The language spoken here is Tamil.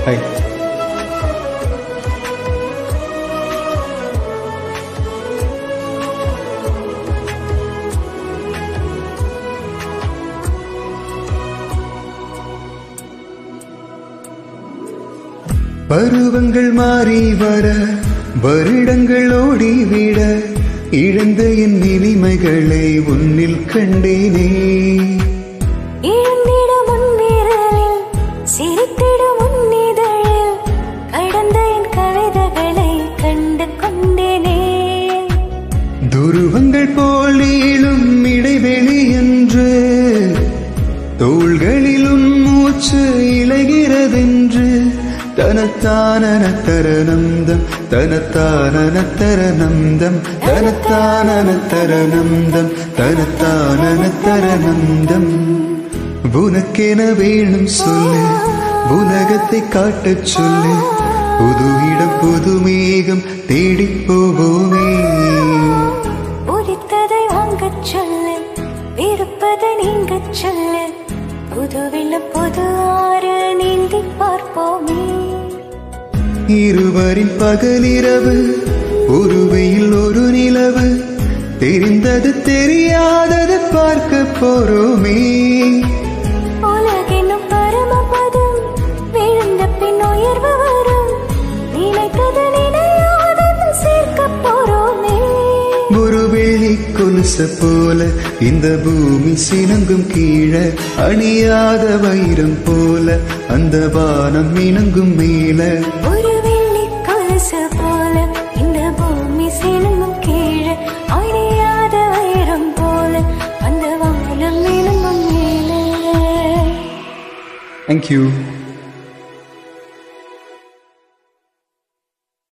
ஹாய் பருவங்கள் மாறி வர வருடங்கள் ஓடிவிட இழந்த என் இனிமைகளை உன்னில் கண்டேனே இழந்திடும் உன் விரலில், சிரித்திடும் உன் இதழில், கடந்த என் கவிதைகளை கண்டு கொண்டேனே துருவங்கள் போல் நீளும் இடைவெளி என்று தோள்களிலும் மூச்சு இழைகிறதென்று தனத்தானன தரநந்தம் தனத்தானன தரநந்தம் தனத்தானன தரநந்தம் தனத்தானன தரநந்தம் உனக்கென வேணும் சொல்லு உலகத்தை காட்டச் சொல்லு புது இடம் புது மேகம் தேடிப் போவோமே உரித்ததை வாங்கச் சொல்லு இருப்பதை நீங்கச் சொல்லு புது வெள்ளம் புது ஆறு நீந்தி பார்ப்போமே இருவரின் பகலிரவு ஒரு வெயில் ஒரு நிலவு தெரிந்தது தெரியாதது பார்க்க போறோமே உலகென்னும் பரமபதம் விழுந்த பின் உயர்வு வரும் நினைத்தது நினையாதது சேர்க்கப் போறோமே ஒரு வெள்ளி கொலுச போல இந்த பூமி சினங்கும் கீழே அணியாத வைரம் போல அந்த வானம் இணங்கும் மேல ஒரு வெள்ளி கொலுசு போல இந்த பூமி சிலுங்கும் கீழே அணியாத வைரம் போல அந்த வானம் விழுங்கும் மேலே தேங்க்யூ